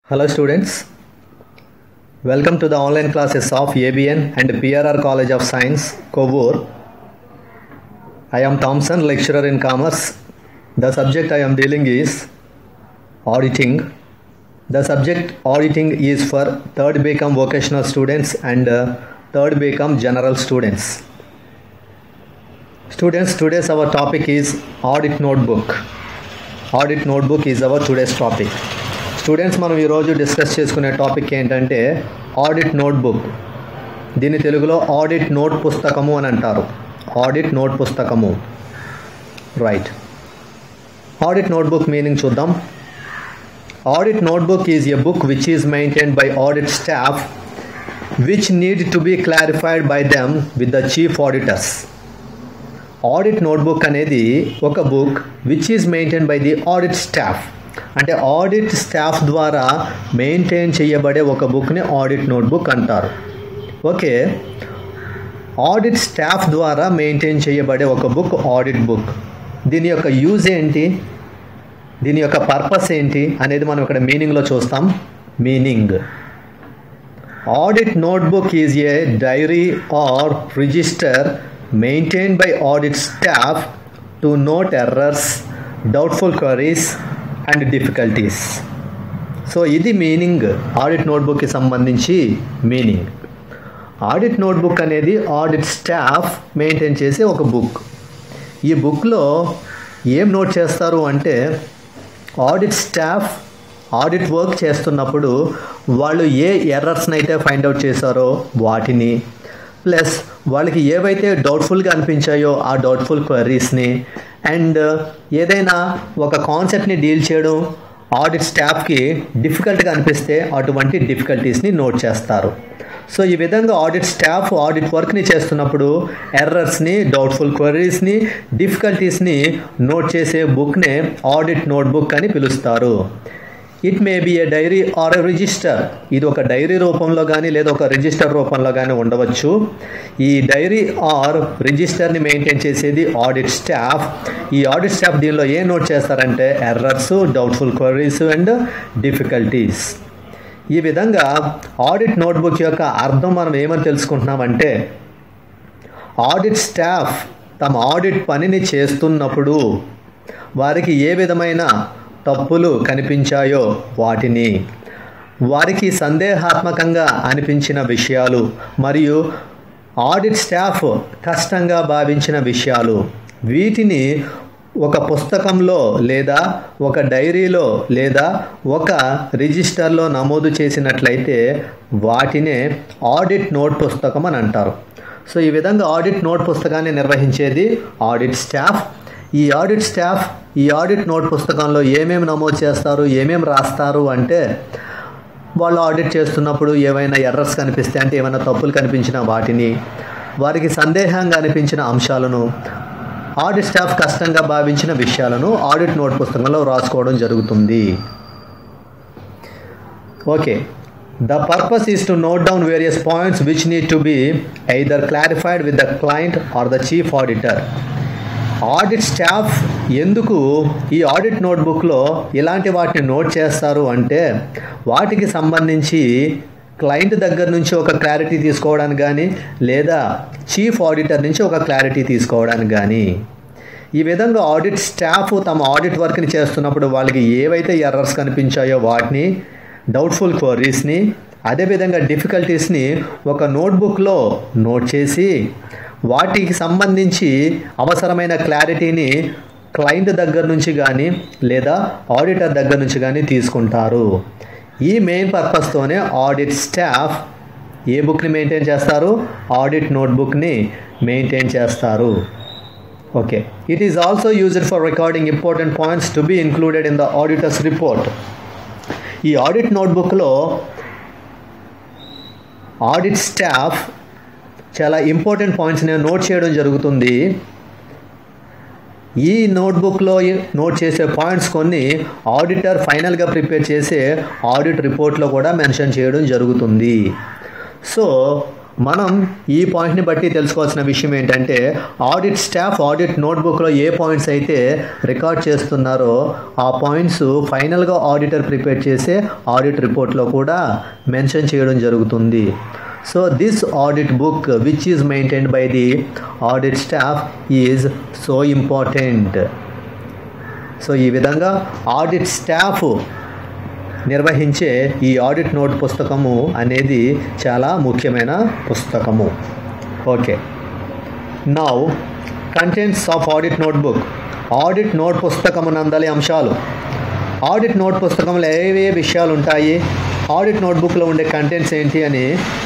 Hello students. Welcome to the online classes of ABN and PRR College of Science, Kovur. I am Thompson, lecturer in commerce. The subject I am dealing is auditing. The subject auditing is for third BCom vocational students and uh, third BCom general students. Students, today's our topic is audit notebook. Audit notebook is our today's topic. Students మనం ఈరోజు discuss చేసుకునే topic ఏంటంటే audit notebook దీని తెలుగులో audit note పుస్తకము అని అంటారు audit note పుస్తకము రైట్ ఆడిట్ నోట్బుక్ మీనింగ్ చూద్దాం audit notebook is a book which is maintain by audit staff which need to be clarified by them with the chief auditors audit notebook అనేది ఒక book which is maintain by the audit staff అంటే audit staff ద్వారా maintain చేయబడే ఒక బుక్ని audit notebook అంటారు okay audit staff ద్వారా maintain చేయబడే ఒక బుక్ ఆడిట్ బుక్ దీని యొక్క యూజ్ ఏంటి దీని యొక్క పర్పస్ ఏంటి అనేది మనం ఇక్కడ మీనింగ్లో చూస్తాం meaning audit notebook is a diary or register maintain by audit staff to note errors doubtful queries and difficulties so ఇది మీనింగ్ ఆడిట్ నోట్బుక్కి సంబంధించి మీనింగ్ ఆడిట్ నోట్బుక్ అనేది ఆడిట్ స్టాఫ్ మెయింటైన్ చేసే ఒక బుక్ ఈ బుక్లో ఏం నోట్ చేస్తారు అంటే ఆడిట్ స్టాఫ్ ఆడిట్ వర్క్ చేస్తున్నప్పుడు వాళ్ళు ఏ ఎర్రర్స్ని అయితే ఫైండ్ అవుట్ చేశారో వాటిని ప్లస్ వాళ్ళకి ఏవైతే డౌట్ఫుల్గా అనిపించాయో ఆ డౌట్ఫుల్ క్వరీస్ని అండ్ ఏదైనా ఒక కాన్సెప్ట్ని డీల్ చేయడం ఆడిట్ స్టాఫ్కి డిఫికల్ట్గా అనిపిస్తే అటువంటి డిఫికల్టీస్ని నోట్ చేస్తారు సో ఈ విధంగా ఆడిట్ స్టాఫ్ ఆడిట్ వర్క్ని చేస్తున్నప్పుడు ఎర్రర్స్ని డౌట్ఫుల్ క్వరీస్ని డిఫికల్టీస్ని నోట్ చేసే బుక్నే ఆడిట్ నోట్బుక్ అని పిలుస్తారు it may be a diary or a register ఇది ఒక డైరీ రూపంలో కానీ లేదా ఒక రిజిస్టర్ రూపంలో కానీ ఉండవచ్చు ఈ డైరీ ఆర్ రిజిస్టర్ని మెయింటైన్ చేసేది ఆడిట్ స్టాఫ్ ఈ ఆడిట్ స్టాఫ్ దీనిలో ఏం నోట్ చేస్తారంటే errors doubtful queries and difficulties ఈ విధంగా ఆడిట్ నోట్బుక్ యొక్క అర్థం మనం ఏమని తెలుసుకుంటున్నామంటే ఆడిట్ స్టాఫ్ తమ ఆడిట్ పనిని చేస్తున్నప్పుడు వారికి ఏ విధమైన తప్పులు కనిపించాయో వాటిని వారికి సందేహాత్మకంగా అనిపించిన విషయాలు మరియు ఆడిట్ స్టాఫ్ కష్టంగా భావించిన విషయాలు వీటిని ఒక పుస్తకంలో లేదా ఒక డైరీలో లేదా ఒక రిజిస్టర్లో నమోదు చేసినట్లయితే వాటినే ఆడిట్ నోట్ పుస్తకం అని అంటారు సో ఈ విధంగా ఆడిట్ నోట్ పుస్తకాన్ని నిర్వహించేది ఆడిట్ స్టాఫ్ ఈ ఆడిట్ స్టాఫ్ ఈ ఆడిట్ నోట్ పుస్తకంలో ఏమేమి నమోదు చేస్తారు ఏమేమి రాస్తారు అంటే వాళ్ళు ఆడిట్ చేస్తున్నప్పుడు ఏవైనా ఎర్రర్స్ కనిపిస్తే అంటే ఏమైనా తప్పులు కనిపించిన వాటిని వారికి సందేహంగా అనిపించిన అంశాలను ఆడిట్ స్టాఫ్ కష్టంగా భావించిన విషయాలను ఆడిట్ నోట్ పుస్తకంలో రాసుకోవడం జరుగుతుంది okay the purpose is to note down various points which need to be either clarified with the client or the chief auditor audit staff ఎందుకు ఈ ఆడిట్ నోట్బుక్లో ఇలాంటి వాటిని నోట్ చేస్తారు అంటే వాటికి సంబంధించి క్లయింట్ దగ్గర నుంచి ఒక క్లారిటీ తీసుకోవడానికి కానీ లేదా చీఫ్ ఆడిటర్ నుంచి ఒక క్లారిటీ తీసుకోవడానికి కానీ ఈ విధంగా ఆడిట్ స్టాఫ్ తమ ఆడిట్ వర్క్ని చేస్తున్నప్పుడు వాళ్ళకి ఏవైతే ఎర్రర్స్ కనిపించాయో వాటిని డౌట్ఫుల్ క్వరీస్ని అదేవిధంగా డిఫికల్టీస్ని ఒక నోట్బుక్లో నోట్ చేసి వాటికి సంబంధించి అవసరమైన క్లారిటీని క్లయింట్ దగ్గర నుంచి కానీ లేదా ఆడిటర్ దగ్గర నుంచి కానీ తీసుకుంటారు ఈ మెయిన్ పర్పస్తోనే ఆడిట్ స్టాఫ్ ఏ బుక్ని మెయింటైన్ చేస్తారు ఆడిట్ నోట్బుక్ని మెయింటైన్ చేస్తారు okay it is also used for recording important points to be included in the auditor's report ఈ ఆడిట్ నోట్బుక్లో ఆడిట్ స్టాఫ్ చాలా ఇంపార్టెంట్ పాయింట్స్ నేను నోట్ చేయడం జరుగుతుంది ఈ నోట్బుక్లో నోట్ చేసే పాయింట్స్ కొన్ని ఆడిటర్ ఫైనల్గా ప్రిపేర్ చేసే ఆడిట్ రిపోర్ట్లో కూడా మెన్షన్ చేయడం జరుగుతుంది సో మనం ఈ పాయింట్ని బట్టి తెలుసుకోవాల్సిన విషయం ఏంటంటే ఆడిట్ స్టాఫ్ ఆడిట్ నోట్బుక్లో ఏ పాయింట్స్ అయితే రికార్డ్ చేస్తున్నారో ఆ పాయింట్స్ ఫైనల్గా ఆడిటర్ ప్రిపేర్ చేసే ఆడిట్ రిపోర్ట్లో కూడా మెన్షన్ చేయడం జరుగుతుంది so this audit book which is maintained by the audit staff is so important so ఈ విధంగా ఆడిట్ స్టాఫ్ నిర్వహించే ఈ ఆడిట్ నోట్ పుస్తకము అనేది చాలా ముఖ్యమైన పుస్తకము okay now contents of audit notebook audit note పుస్తకము నందలి అంశాలు ఆడిట్ నోట్ పుస్తకంలో ఏ ఏ విషయాలు ఉంటాయి ఆడిట్ నోట్బుక్లో ఉండే కంటెంట్స్ ఏంటి అని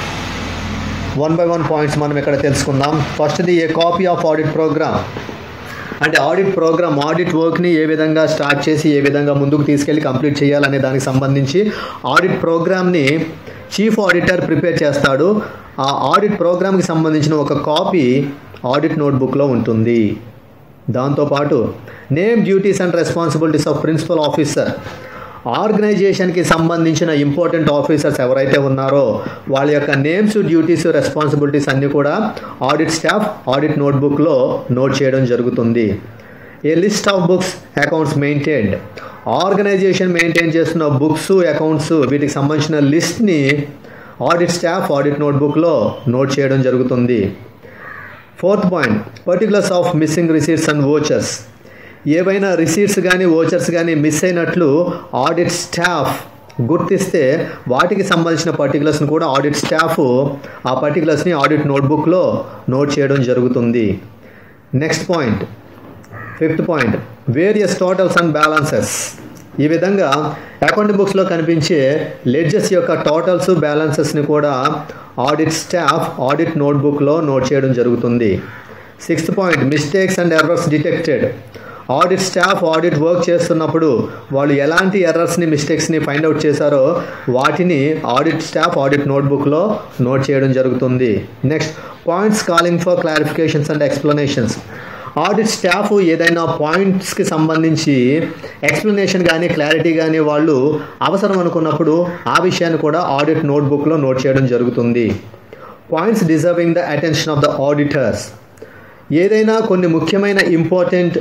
వన్ బై వన్ పాయింట్స్ మనం ఇక్కడ తెలుసుకుందాం ఫస్ట్ది a copy of audit program అంటే ఆడిట్ ప్రోగ్రామ్ ఆడిట్ వర్క్ని ఏ విధంగా స్టార్ట్ చేసి ఏ విధంగా ముందుకు తీసుకెళ్ళి కంప్లీట్ చేయాలనే దానికి సంబంధించి ఆడిట్ ప్రోగ్రామ్ని చీఫ్ ఆడిటర్ ప్రిపేర్ చేస్తాడు ఆ ఆడిట్ ప్రోగ్రామ్కి సంబంధించిన ఒక కాపీ ఆడిట్ నోట్బుక్లో ఉంటుంది దాంతోపాటు name duties and responsibilities of principal officer ఆర్గనైజేషన్కి సంబంధించిన ఇంపార్టెంట్ ఆఫీసర్స్ ఎవరైతే ఉన్నారో వాళ్ళ యొక్క నేమ్స్ డ్యూటీస్ రెస్పాన్సిబిలిటీస్ అన్నీ కూడా ఆడిట్ స్టాఫ్ ఆడిట్ నోట్బుక్లో నోట్ చేయడం జరుగుతుంది a list of books accounts maintained organization maintain చేస్తున్న బుక్స్ అకౌంట్స్ వీటికి సంబంధించిన లిస్ట్ని ఆడిట్ స్టాఫ్ ఆడిట్ నోట్బుక్లో నోట్ చేయడం జరుగుతుంది fourth point particulars of missing receipts and vouchers ఏవైనా రిసీట్స్ కానీ ఓచర్స్ కానీ మిస్ అయినట్లు ఆడిట్ స్టాఫ్ గుర్తిస్తే వాటికి సంబంధించిన పర్టికులర్స్ని కూడా ఆడిట్ స్టాఫ్ ఆ పర్టికులర్స్ని ఆడిట్ నోట్బుక్లో నోట్ చేయడం జరుగుతుంది next point fifth point various totals and balances ఈ విధంగా అకౌంట్ బుక్స్లో కనిపించే లెడ్జెస్ యొక్క టోటల్స్ బ్యాలెన్సెస్ని కూడా ఆడిట్ స్టాఫ్ ఆడిట్ నోట్బుక్లో నోట్ చేయడం జరుగుతుంది sixth point mistakes and errors detected audit staff audit work చేస్తున్నప్పుడు వాళ్ళు ఎలాంటి ఎర్రర్స్ని మిస్టేక్స్ని ఫైండ్ అవుట్ చేశారో వాటిని ఆడిట్ స్టాఫ్ ఆడిట్ నోట్బుక్లో నోట్ చేయడం జరుగుతుంది next points calling for clarifications and explanations audit staff ఏదైనా పాయింట్స్కి సంబంధించి ఎక్స్ప్లెనేషన్ కానీ క్లారిటీ కానీ వాళ్ళు అవసరం అనుకున్నప్పుడు ఆ విషయాన్ని కూడా ఆడిట్ నోట్బుక్లో నోట్ చేయడం జరుగుతుంది points deserving the attention of the auditors ఏదైనా కొన్ని ముఖ్యమైన ఇంపార్టెంట్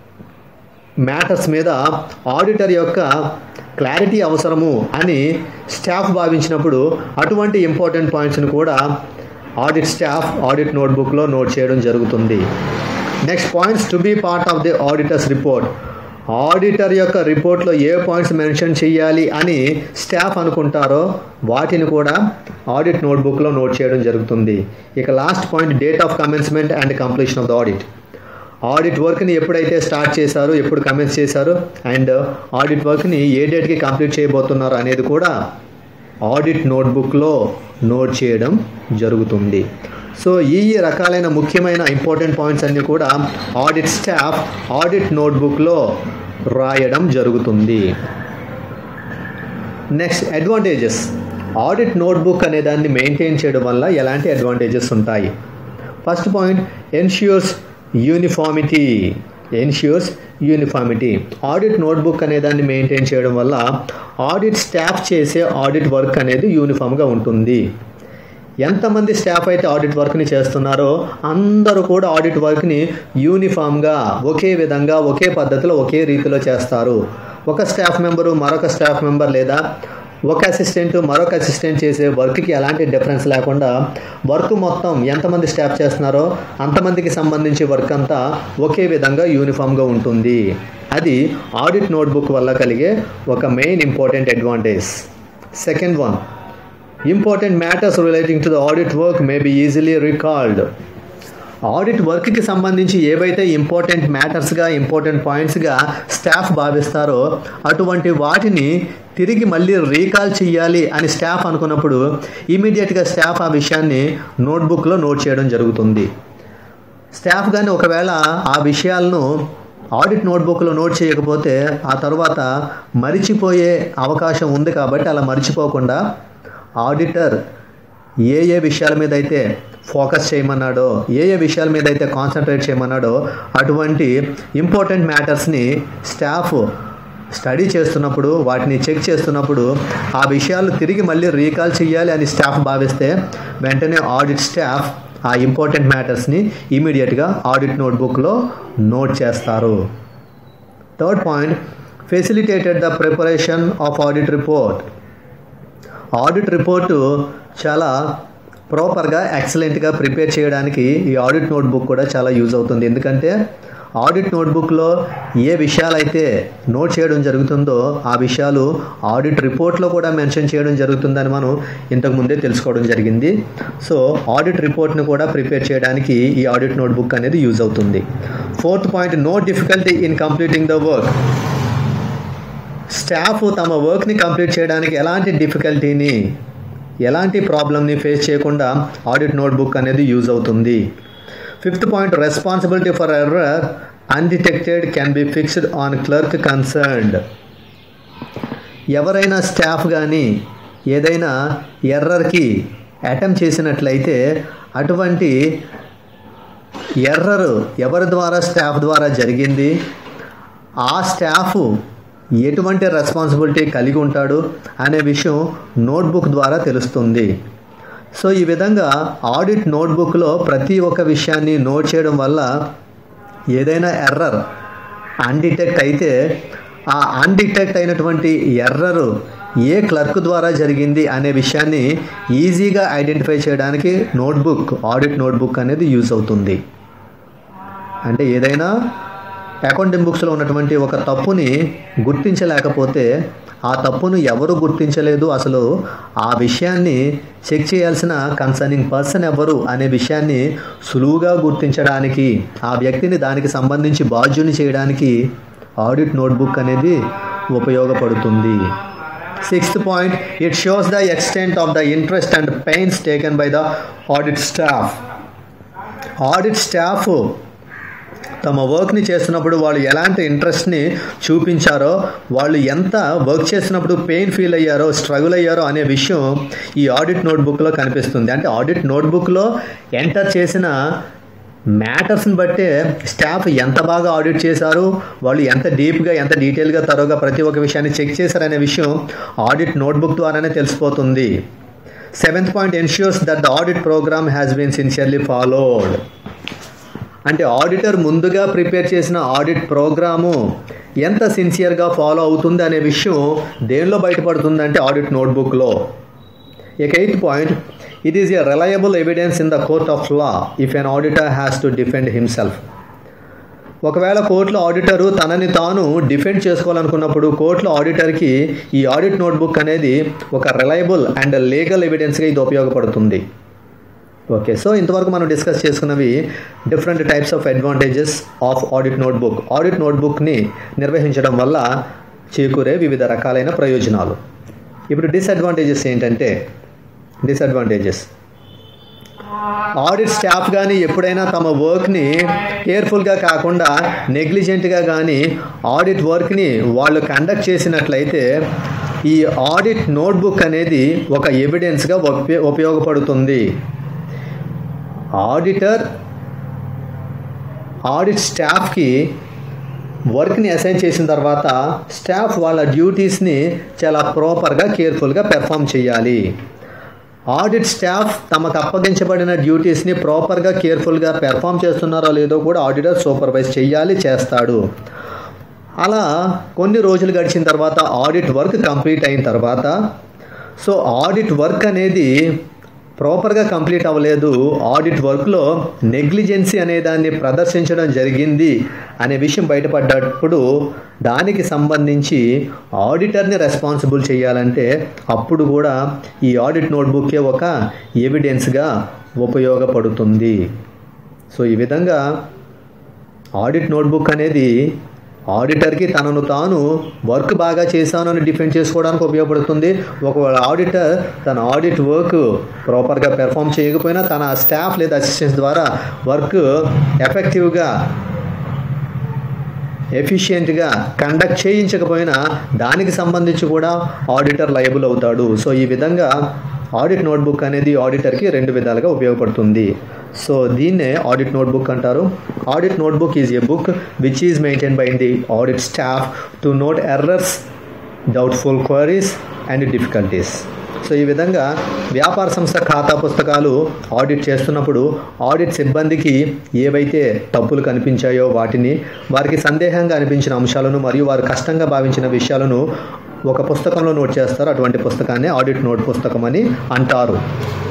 మ్యాటర్స్ మీద ఆడిటర్ యొక్క క్లారిటీ అవసరము అని స్టాఫ్ భావించినప్పుడు అటువంటి ఇంపార్టెంట్ పాయింట్స్ని కూడా ఆడిట్ స్టాఫ్ ఆడిట్ నోట్బుక్లో నోట్ చేయడం జరుగుతుంది next points to be part of the auditor's report auditor యొక్క రిపోర్ట్లో ఏ పాయింట్స్ మెన్షన్ చేయాలి అని స్టాఫ్ అనుకుంటారో వాటిని కూడా ఆడిట్ నోట్బుక్లో నోట్ చేయడం జరుగుతుంది ఇక last point date of commencement and completion of the audit audit వర్క్ని ఎప్పుడైతే స్టార్ట్ చేశారో ఎప్పుడు కమెంట్స్ చేశారో అండ్ ఆడిట్ వర్క్ని ఏ డేట్కి కంప్లీట్ చేయబోతున్నారు అనేది కూడా ఆడిట్ నోట్బుక్లో నోట్ చేయడం జరుగుతుంది సో ఈ రకాలైన ముఖ్యమైన ఇంపార్టెంట్ పాయింట్స్ అన్నీ కూడా ఆడిట్ స్టాఫ్ ఆడిట్ నోట్బుక్లో రాయడం జరుగుతుంది నెక్స్ట్ అడ్వాంటేజెస్ ఆడిట్ నోట్బుక్ అనే దాన్ని మెయింటైన్ చేయడం వల్ల ఎలాంటి అడ్వాంటేజెస్ ఉంటాయి first point ensures uniformity ensures uniformity audit notebook అనే దాన్ని మెయింటైన్ చేయడం వల్ల ఆడిట్ స్టాఫ్ చేసే ఆడిట్ వర్క్ అనేది యూనిఫామ్గా ఉంటుంది ఎంతమంది స్టాఫ్ అయితే ఆడిట్ వర్క్ని చేస్తున్నారో అందరూ కూడా ఆడిట్ వర్క్ని యూనిఫామ్గా ఒకే విధంగా ఒకే పద్ధతిలో ఒకే రీతిలో చేస్తారు ఒక స్టాఫ్ మెంబరు మరొక స్టాఫ్ మెంబర్ లేదా ఒక అసిస్టెంట్ మరొక అసిస్టెంట్ చేసే వర్క్కి ఎలాంటి డిఫరెన్స్ లేకుండా వర్క్ మొత్తం ఎంతమంది స్టాఫ్ చేస్తున్నారో అంతమందికి సంబంధించి వర్క్ అంతా ఒకే విధంగా యూనిఫామ్గా ఉంటుంది అది ఆడిట్ నోట్బుక్ వల్ల కలిగే ఒక main important advantage second one important matters relating to the audit work may be easily recalled audit వర్క్కి సంబంధించి ఏవైతే ఇంపార్టెంట్ మ్యాటర్స్గా ఇంపార్టెంట్ పాయింట్స్గా స్టాఫ్ భావిస్తారో అటువంటి వాటిని తిరిగి మళ్ళీ రీకాల్ చేయాలి అని స్టాఫ్ అనుకున్నప్పుడు ఇమీడియట్గా స్టాఫ్ ఆ విషయాన్ని నోట్బుక్లో నోట్ చేయడం జరుగుతుంది స్టాఫ్ కానీ ఒకవేళ ఆ విషయాలను ఆడిట్ నోట్బుక్లో నోట్ చేయకపోతే ఆ తర్వాత మరిచిపోయే అవకాశం ఉంది కాబట్టి అలా మర్చిపోకుండా ఆడిటర్ ఏ ఏ విషయాల మీద అయితే ఫోకస్ చేయమన్నాడో ఏ ఏ విషయాల మీద అయితే కాన్సన్ట్రేట్ చేయమన్నాడో అటువంటి ఇంపార్టెంట్ మ్యాటర్స్ని స్టాఫ్ స్టడీ చేస్తున్నప్పుడు వాటిని చెక్ చేస్తున్నప్పుడు ఆ విషయాలు తిరిగి మళ్ళీ రీకాల్ చేయాలి అని స్టాఫ్ భావిస్తే వెంటనే ఆడిట్ స్టాఫ్ ఆ ఇంపార్టెంట్ మ్యాటర్స్ని ఇమీడియట్గా ఆడిట్ నోట్బుక్లో నోట్ చేస్తారు third point facilitated the preparation of audit report audit report చాలా ప్రాపర్గా ఎక్సలెంట్గా ప్రిపేర్ చేయడానికి ఈ ఆడిట్ నోట్బుక్ కూడా చాలా యూజ్ అవుతుంది ఎందుకంటే ఆడిట్ నోట్బుక్లో ఏ విషయాలైతే నోట్ చేయడం జరుగుతుందో ఆ విషయాలు ఆడిట్ రిపోర్ట్లో కూడా మెన్షన్ చేయడం జరుగుతుందని మనం ఇంతకు ముందే తెలుసుకోవడం జరిగింది సో ఆడిట్ రిపోర్ట్ని కూడా ప్రిపేర్ చేయడానికి ఈ ఆడిట్ నోట్బుక్ అనేది యూజ్ అవుతుంది fourth point no difficulty in completing the work staff తమ వర్క్ని కంప్లీట్ చేయడానికి ఎలాంటి డిఫికల్టీని ఎలాంటి ప్రాబ్లమ్ని ఫేస్ చేయకుండా ఆడిట్ నోట్బుక్ అనేది యూజ్ అవుతుంది fifth point responsibility for error undetected can be fixed on clerk concerned ఎవరైనా స్టాఫ్ కానీ ఏదైనా ఎర్రర్కి అటెంప్ట్ చేసినట్లయితే అటువంటి ఎర్రర్ ఎవరి ద్వారా స్టాఫ్ ద్వారా జరిగింది ఆ స్టాఫ్ ఎటువంటి రెస్పాన్సిబిలిటీ కలిగి ఉంటాడు అనే విషయం నోట్బుక్ ద్వారా తెలుస్తుంది సో ఈ విధంగా ఆడిట్ నోట్బుక్లో ప్రతి ఒక్క విషయాన్ని నోట్ చేయడం వల్ల ఏదైనా ఎర్రర్ అన్డిటెక్ట్ అయితే ఆ అన్డిటెక్ట్ అయినటువంటి ఎర్రరు ఏ క్లర్క్ ద్వారా జరిగింది అనే విషయాన్ని ఈజీగా ఐడెంటిఫై చేయడానికి నోట్బుక్ ఆడిట్ నోట్బుక్ అనేది యూజ్ అవుతుంది అంటే ఏదైనా అకౌంటింగ్ బుక్స్లో ఉన్నటువంటి ఒక తప్పుని గుర్తించలేకపోతే ఆ తప్పును ఎవరు గుర్తించలేదు అసలు ఆ విషయాన్ని చెక్ చేయాల్సిన కన్సర్నింగ్ పర్సన్ ఎవరు అనే విషయాన్ని సులువుగా గుర్తించడానికి ఆ వ్యక్తిని దానికి సంబంధించి బాధ్యుని చేయడానికి ఆడిట్ నోట్బుక్ అనేది ఉపయోగపడుతుంది sixth point it shows the extent of the interest and pains taken by the audit staff audit staff తమ వర్క్ని చేస్తున్నప్పుడు వాళ్ళు ఎలాంటి ఇంట్రెస్ట్ని చూపించారో వాళ్ళు ఎంత వర్క్ చేస్తున్నప్పుడు పెయిన్ ఫీల్ అయ్యారో స్ట్రగుల్ అయ్యారో అనే విషయం ఈ ఆడిట్ నోట్బుక్లో కనిపిస్తుంది అంటే ఆడిట్ నోట్బుక్లో ఎంటర్ చేసిన మ్యాటర్స్ని బట్టే స్టాఫ్ ఎంత బాగా ఆడిట్ చేశారు వాళ్ళు ఎంత డీప్గా ఎంత డీటెయిల్గా తరోగా ప్రతి ఒక్క విషయాన్ని చెక్ చేశారనే విషయం ఆడిట్ నోట్బుక్ ద్వారానే తెలిసిపోతుంది seventh point ensures that the audit program has been sincerely followed అంటే ఆడిటర్ ముందుగా ప్రిపేర్ చేసిన ఆడిట్ ప్రోగ్రాము ఎంత సిన్సియర్గా ఫాలో అవుతుంది అనే విషయం దేనిలో బయటపడుతుందంటే ఆడిట్ నోట్బుక్లో ఇక eighth point it is a reliable evidence in the court of law if an auditor has to defend himself ఒకవేళ కోర్టులో ఆడిటరు తనని తాను డిఫెండ్ చేసుకోవాలనుకున్నప్పుడు కోర్టులో ఆడిటర్కి ఈ ఆడిట్ నోట్బుక్ అనేది ఒక రిలయబుల్ అండ్ లీగల్ ఎవిడెన్స్గా ఇది ఉపయోగపడుతుంది ఓకే సో ఇంతవరకు మనం డిస్కస్ చేసుకున్నవి different types of advantages of audit notebook audit నోట్బుక్ని నిర్వహించడం వల్ల చేకూరే వివిధ రకాలైన ప్రయోజనాలు ఇప్పుడు డిసడ్వాంటేజెస్ ఏంటంటే డిసడ్వాంటేజెస్ ఆడిట్ స్టాఫ్ కానీ ఎప్పుడైనా తమ వర్క్ని కేర్ఫుల్గా కాకుండా నెగ్లిజెంట్గా కానీ ఆడిట్ వర్క్ని వాళ్ళు కండక్ట్ చేసినట్లయితే ఈ ఆడిట్ నోట్బుక్ అనేది ఒక ఎవిడెన్స్గా ఉపయోగపడుతుంది ఆడిటర్ ఆడిట్ స్టాఫ్కి వర్క్ని అసైన్ చేసిన తర్వాత స్టాఫ్ వాళ్ళ డ్యూటీస్ని చాలా ప్రాపర్గా కేర్ఫుల్గా పెర్ఫామ్ చేయాలి ఆడిట్ స్టాఫ్ తమకు అప్పగించబడిన డ్యూటీస్ని ప్రాపర్గా కేర్ఫుల్గా పెర్ఫామ్ చేస్తున్నారో లేదో కూడా ఆడిటర్ సూపర్వైజ్ చేయాలి చేస్తాడు అలా కొన్ని రోజులు గడిచిన తర్వాత ఆడిట్ వర్క్ కంప్లీట్ అయిన తర్వాత సో ఆడిట్ వర్క్ అనేది ప్రాపర్గా కంప్లీట్ అవ్వలేదు ఆడిట్ వర్క్లో నెగ్లిజెన్సీ అనే దాన్ని ప్రదర్శించడం జరిగింది అనే విషయం బయటపడ్డప్పుడు దానికి సంబంధించి ఆడిటర్ని రెస్పాన్సిబుల్ చేయాలంటే అప్పుడు కూడా ఈ ఆడిట్ నోట్బుక్కే ఒక ఎవిడెన్స్గా ఉపయోగపడుతుంది సో ఈ విధంగా ఆడిట్ నోట్బుక్ అనేది ఆడిటర్కి తనను తాను వర్క్ బాగా చేశాను అని డిఫెండ్ చేసుకోవడానికి ఉపయోగపడుతుంది ఒకవేళ ఆడిటర్ తన ఆడిట్ వర్క్ ప్రాపర్గా పెర్ఫామ్ చేయకపోయినా తన స్టాఫ్ లేదా అసిస్టెంట్స్ ద్వారా వర్క్ ఎఫెక్టివ్గా ఎఫిషియెంట్గా కండక్ట్ చేయించకపోయినా దానికి సంబంధించి కూడా ఆడిటర్ లయబుల్ అవుతాడు సో ఈ విధంగా ఆడిట్ నోట్బుక్ అనేది ఆడిటర్కి రెండు విధాలుగా ఉపయోగపడుతుంది సో దీన్నే ఆడిట్ నోట్బుక్ అంటారు audit notebook is a book which is maintain by the audit staff to note errors doubtful queries and difficulties so ఈ విధంగా వ్యాపార సంస్థ ఖాతా పుస్తకాలు ఆడిట్ చేస్తున్నప్పుడు ఆడిట్ సిబ్బందికి ఏవైతే తప్పులు కనిపించాయో వాటిని వారికి సందేహంగా అనిపించిన అంశాలను మరియు వారు కష్టంగా భావించిన విషయాలను ఒక పుస్తకంలో నోట్ చేస్తారు అటువంటి పుస్తకాన్ని ఆడిట్ నోట్ పుస్తకం అని అంటారు